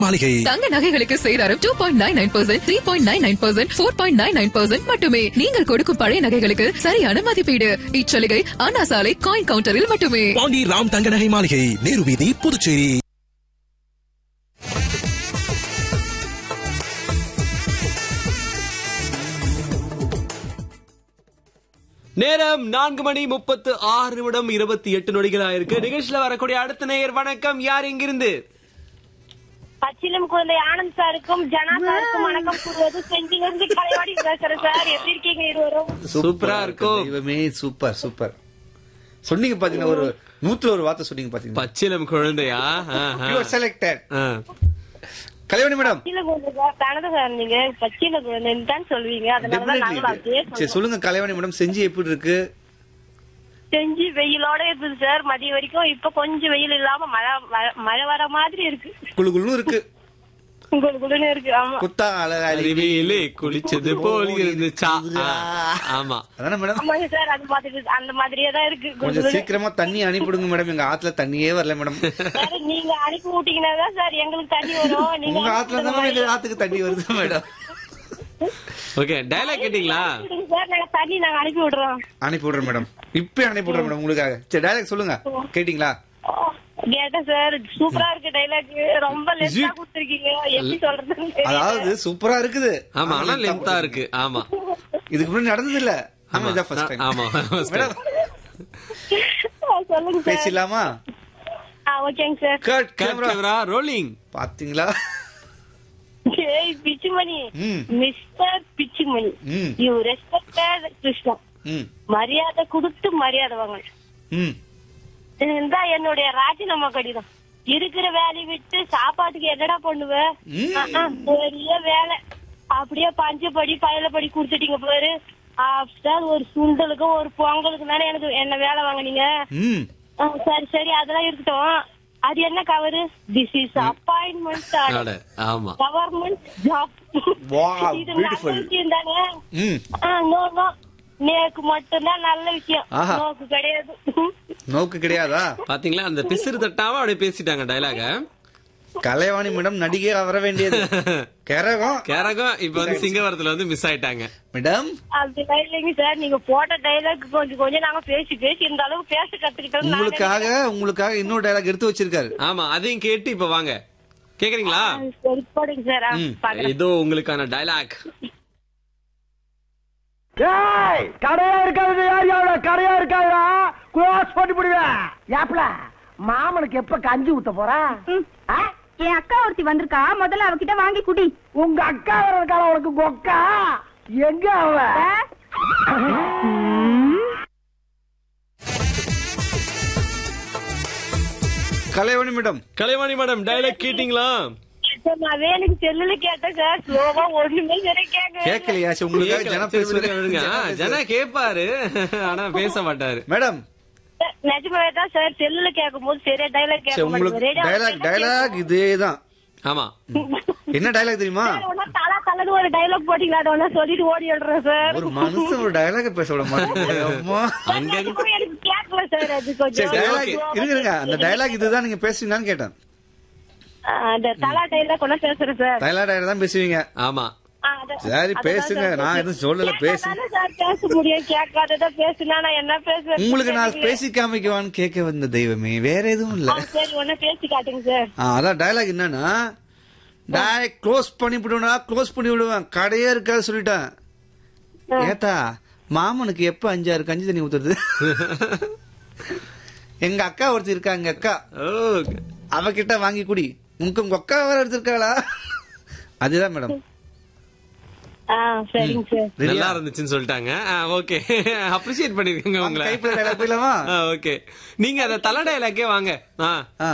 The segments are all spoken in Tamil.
மாளிகை தங்க நகைகளுக்கு சேதாரம் two point nine nine percent three point nine nine percent four point nine nine percent மட்டுமே நீங்கள் கொடுக்கும் பழைய நகைகளுக்கு சரியான மதிப்பீடு இச்சலுகை அண்ணா சாலை காயின் கவுண்டரில் மட்டுமே பாண்டி ராம் தங்க நகை மாளிகை நேரு வீதி புதுச்சேரி நேரம் நான்கு மணி முப்பத்து ஆறு நிமிடம் இருபத்தி எட்டு நொடிகள் ஆயிருக்கு நிகழ்ச்சியில வரக்கூடிய அடுத்த நேயர் வணக்கம் யார் எங்கிருந்து பச்சிலம் குழந்தை ஆனந்த் சாருக்கும் ஜனா சாருக்கும் வணக்கம் கூறுவது செஞ்சிலிருந்து கலைவாடி பேசுறேன் சார் எப்படி இருக்கீங்க இருவரும் சூப்பரா இருக்கும் தெய்வமே சூப்பர் சூப்பர் சொன்னீங்க பாத்தீங்கன்னா ஒரு நூத்துல ஒரு வார்த்தை சொன்னீங்க பாத்தீங்கன்னா பச்சிலம் குழந்தையா ஆஹா. யூ செலக்டட் ஆ. கல்யாணி மேடம் பச்சில குழந்தை சார் தானே சார் நீங்க பச்சில குழந்தைன்னு தான் சொல்வீங்க அதனாலதான் நாங்களும் அப்படியே சரி சொல்றோம். சொல்லுங்க கல்யாணி மேடம் செஞ்சு எப்படி இருக்கு செஞ்சு வெயிலோட இருக்குது சார் மதியம் வரைக்கும் இப்ப கொஞ்சம் வெயில் இல்லாம மழை மழை- மழை வர மாதிரி இருக்கு குளு குளுன்னு இருக்கு குளு குளுன்னு இருக்கு ஆமா குத்தா அழகா அருவியிலே குளிச்சது போல் இருந்துச்சா ஆ, ஆமா அதானே மேடம் ஆமாங்க சார் அது மாதிரி அந்த மாதிரியே தான் இருக்கு குளு கொஞ்சம் குளுன்னு. சீக்கிரமா தண்ணி அனுப்பிடுங்க மேடம் எங்க ஆத்துல தண்ணியே வரல மேடம் சார் நீங்க அனுப்பி விட்டீங்கன்னா தான் சார் எங்களுக்கு தண்ணி வரும் நீங்க உங்க ஆத்துல அனுப்பி தானே எங்க ஆத்துக்கு தண்ணி வருது மேடம் ஓகே டயலாக் கேட்டீங்களா விடுங்க சார் நாங்க தண்ணி நாங்க அனுப்பி விடுறோம் அனுப்பி விடுறேன் மேடம் இப்பயே அனுப்பி விடுறேன் மேடம் உங்களுக்காக சரி டைலாக் சொல்லுங்க கேட்டீங்களா கேட்டேன் சார் சூப்பரா இருக்கு டைலாக் ரொம்ப லெஸ்டா கொடுத்துருக்கீங்க எப்படி சொல்றதுன்னு தெரியல. அதாவது சூப்பரா இருக்குது ஆமா ஆனா லென்த்தா இருக்கு ஆமா இதுக்கு முன்னாடி நடந்தது இல்ல ஆமா இதான் ஃபர்ஸ்ட் டைம் ஆமா first time. மேடம் ஆ, சொல்லுங்க சார் பேசிடலாமா ஆ ஓகேங்க sir cut Cut camera camera, rolling. பாத்தீங்களா ஏய் பிச்சுமணி ம். மிஸ்டர் பிச்சுமணி ம். யூ ரெஸ்பெக்டட் கிருஷ்ணா ம் மரியாதை கொடுத்து மரியாதை வாங்க ம் இந்த என்னுடைய ராஜினாமா கடிதம் இருக்கிற வேலையை விட்டு சாப்பாட்டுக்கு என்னடா பண்ணுவ ம். ஆ, ஆ, பெரிய வேலை அப்படியே பஞ்சப்படி பயலப்படி குடுத்துட்டீங்க பாரு ஆஃப்டர் ஒரு சுண்டலுக்கும் ஒரு பொங்கலுக்கு தானே எனக்கு என்ன வேலை வாங்குனீங்க ம் ஆ, சரி சரி அதெல்லாம் இருக்கட்டும் அது என்ன கவரு திஸ் இஸ் அப்பாயின்மெண்ட் அட, ஆமா கவர்மெண்ட் ஜாப் Wow, இது beautiful. நல்ல விஷயம் தானே ம் ஆ, no, no. நேக்கு மட்டும்தான் நல்ல விஷயம் ஆஹா. நோக்கு கிடையாது நோக்கு கிடையாதா பாத்தீங்களா அந்த பிசிறு தட்டாம அப்படியே பேசிட்டாங்க டயலாக கலைவாணி மேடம் நடிகை வர வேண்டியது கரகம் கேரகம் இப்ப வந்து சிங்கவரத்துல வந்து மிஸ் ஆயிட்டாங்க மேடம் அப்படிலாம் இல்லைங்க சார் நீங்க போட்ட டைலாக் கொஞ்சம் கொஞ்சம் நாங்க பேசி பேசி இந்த அளவுக்கு பேச கத்துக்கிட்டோம் உங்களுக்காக உங்களுக்காக இன்னொரு டைலாக் எடுத்து வச்சிருக்காரு ஆமா அதையும் கேட்டு இப்ப வாங்க கேக்குறீங்களா சரி போடுங்க சார் ஆ, ம். பாக்குறேன் இதோ உங்களுக்கான டயலாக் ஏய் கடையா இருக்காது யார் யாரோட கடையா இருக்காதா க்ளோஸ் பண்ணி விடுவேன் ஏப்ல மாமனுக்கு எப்ப கஞ்சி ஊத்த போற ஆ? என் அக்கா ஒருத்தி வந்திருக்கா முதல்ல அவகிட்ட வாங்கி குடி உங்க அக்கா வர்றதுக்கான உனக்கு கொக்கா எங்க அவ Kalaivani madam Kalaivani madam dialogue கேட்டீங்களா சார், நான் வேலைக்கு செல்லுல கேட்டேன் சார் ஸ்லோவா ஒண்ணுமே சரி கேட்க கேட்கலையா சரி, உங்களுக்காக கேக்கல. ஜன சரி, விடுங்க, பேசுவாரு விடுங்க. ஆ, ஜனா கேப்பாரு ஆனா பேச மாட்டாரு மேடம் நிஜமாவே தான் சார் செல்லுல கேட்கும் போது சரியா டைலாக் சரி கேட்க உங்களுக்கு மாட்டேங்குது டைலாக் டைலாக் இதேதான் ஆமா என்ன டைலாக் தெரியுமா தலா தலன்னு ஒரு டைலாக் போட்டீங்களா அதை ஒண்ணா சொல்லிட்டு ஓடி விடுறேன் சார் ஒரு மனுஷன் ஒரு டைலாக் பேச விட மாட்டேங்குது அம்மா அங்க நிஜமாவே எனக்கு கேட்கல சார் அது சரி கொஞ்சம் டைலாக் இருங்க இருங்க அந்த டைலாக் இதுதான் நீங்க பேசுவீங்களான்னு கேட்டேன் ஆ, அந்த தலா டைலாக் ஒண்ணா பேசுறேன் சார் டைலாக் டைலாக் தான் பேசுவீங்க ஆமா ஆ, அத- சரி அததான் பேசுங்க சார் நான் எதுவும் சொல்லல பேசு கேட்காதானே சார் பேச முடியும் கேட்காததா பேசுனா நான் என்ன பேசுறேன் உங்களுக்கு நான் பேசி காமிக்கவான்னு கேட்க வந்த தெய்வமே வேற எதுவும் இல்ல ஆ, சரி ஒண்ணா பேசி காட்டுங்க சார் ஆ, அதான் டைலாக் என்னன்னா டைரக்ட் க்ளோஸ் பண்ணி விடுவேனா க்ளோஸ் பண்ணி விடுவேன் கடையே இருக்காது சொல்லிட்டேன் ஏத்தா மாமனுக்கு எப்ப அஞ்சாறு கஞ்சி தண்ணி ஊத்துறது எங்க அக்கா ஒருத்தர் இருக்கா எங்க அக்கா ஓ அவகிட்ட வாங்கி குடி உங்க உங்க அக்கா வேற எடுத்திருக்காளா அதுதான் மேடம் ஆ சரிங்க சார் நல்லா இருந்துச்சுன்னு சொல்லிட்டாங்க ஓகே அப்ரிசியேட் பண்ணிருக்கீங்க உங்களை கைப்பிள்ள டைலாக் போயிடலாமா ஓகே நீங்க அத தலை டயலாக்கே வாங்க ஆ ஆ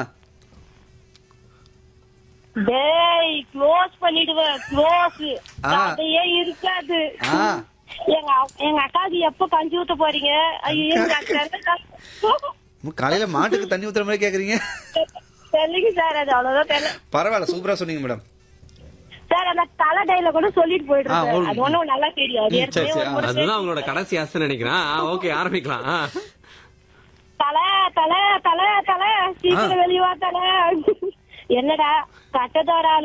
டேய் க்ளோஸ் பண்ணிடுவேன் க்ளோஸ் ஆ. அதையே இருக்காது ஆ. எங்க அ- எங்க அக்காவுக்கு எப்ப கஞ்சி ஊத்த போறீங்க ஐயோ எங்க அக்கா காலையில மாட்டுக்கு தண்ணி ஊத்துற மாதிரி கேக்குறீங்க தெரியல சார் அது அவ்வளவுதான் தெரியல பரவாயில்ல சூப்பரா சொன்னீங்க மேடம் சார் அந்த தலை டைல கூட சொல்லிட்டு போயிடுறேன் ஆ, சார் ஒரு- அது ஒண்ணும் நல்லா தெரியும் அது ம், ஏற்கனவே சரி, ஒரு சரி. முறை அதுதான் அவங்களோட கடைசி ஆசை நினைக்கிறேன் ஓகே ஆரம்பிக்கலாம் ஆ. தலை தலை தலை தலை சீக்கிரம் வெளியே வா தலை என்னடா கட்டதோட